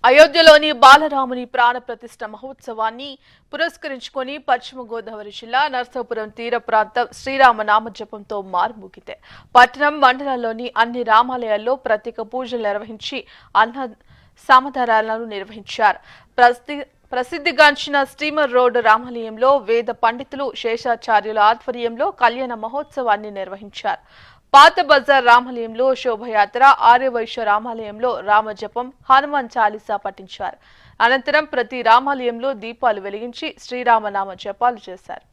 అయోధ్యలోని బాలరాముని ప్రాణ ప్రతిష్ఠ మహోత్సవాన్ని పురస్కరించుకొని పశ్చిమ గోదావరి జిల్లా నర్సాపురం తీర ప్రాంతం శ్రీరామ నామజపంతో మారుమూగితే పట్టణం మండలంలోని అన్ని రామాలయాల్లో ప్రత్యేక పూజలు నిర్వహించి అన్న సమాధానాలను నిర్వహించారు ప్రసిద్ధి ప్రసిద్ధిగాంచిన స్టీమర్ రోడ్ రామాలయంలో వేద పండితులు శేషాచార్యుల ఆధ్వర్యంలో కళ్యాణ మహోత్సవాన్ని నిర్వహించారు పాత బజార్ రామాలయంలో శోభయాత్ర ఆర్యవైశ్య రామాలయంలో రామజపం హనుమాన్ చాలీసా పఠించారు అనంతరం ప్రతి రామాలయంలో దీపాలు వెలిగించి శ్రీరామనామ జపాలు చేశారు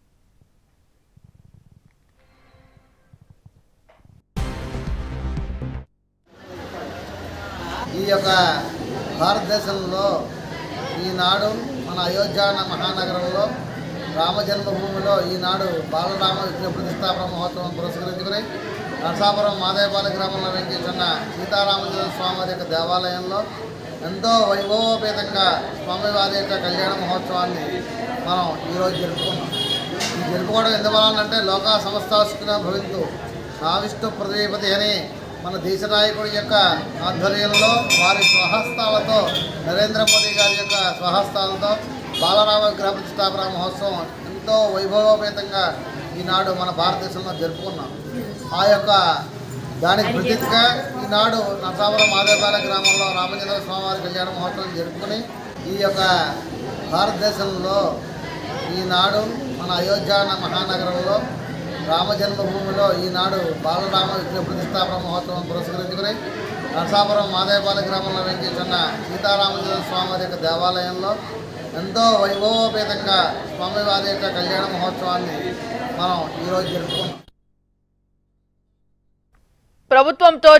ఈ యొక్క భారతదేశంలో ఈనాడు మన అయోధ్య మహానగరంలో రామ జన్మభూమిలో ఈనాడు బాలరామ విగ్రహ ప్రతిష్టాపన మహోత్సవం పురస్కరించుకుని నరసాపురం మాదేపాల గ్రామంలో వెంకటన్న సీతారామచంద్ర స్వామి వారి యొక్క దేవాలయంలో ఎంతో వైభవోపేతంగా స్వామివారి యొక్క కళ్యాణ మహోత్సవాన్ని మనం ఈరోజు జరుపుకున్నాం ఈ జరుపుకోవడం ఎందువలనంటే లోకా సంస్థ సుఖిన భవింతు నా విష్ణు ప్రదీపతి అని మన దేశ నాయకుడి యొక్క ఆధ్వర్యంలో వారి స్వహస్తాలతో నరేంద్ర మోదీ గారి యొక్క స్వహస్తాలతో బాలరామ విగ్రహ ప్రతిష్టాపన మహోత్సవం ఎంతో వైభవోపేతంగా ఈనాడు మన భారతదేశంలో జరుపుకున్నాం ఆ యొక్క దానికి ప్రతీతిగా ఈనాడు నరసాపురం మాదేపాల గ్రామంలో రామచంద్ర స్వామివారి కళ్యాణ మహోత్సవం జరుపుకుని ఈ యొక్క భారతదేశంలో ఈనాడు మన అయోధ్య మహానగరంలో రామ జన్మభూమిలో ఈనాడు బాలరామ విగ్రహ ప్రతిష్టాపన మహోత్సవం పురస్కరించుకుని నరసాపురం మాదేపాల గ్రామంలో వెంకటన్న సీతారామచంద్ర స్వామి వారి యొక్క దేవాలయంలో ఎంతో వైభవోపేతంగా స్వామివారి యొక్క కళ్యాణ మహోత్సవాన్ని మనం ఈరోజు జరుపుకున్నాం ప్రభుత్వంతో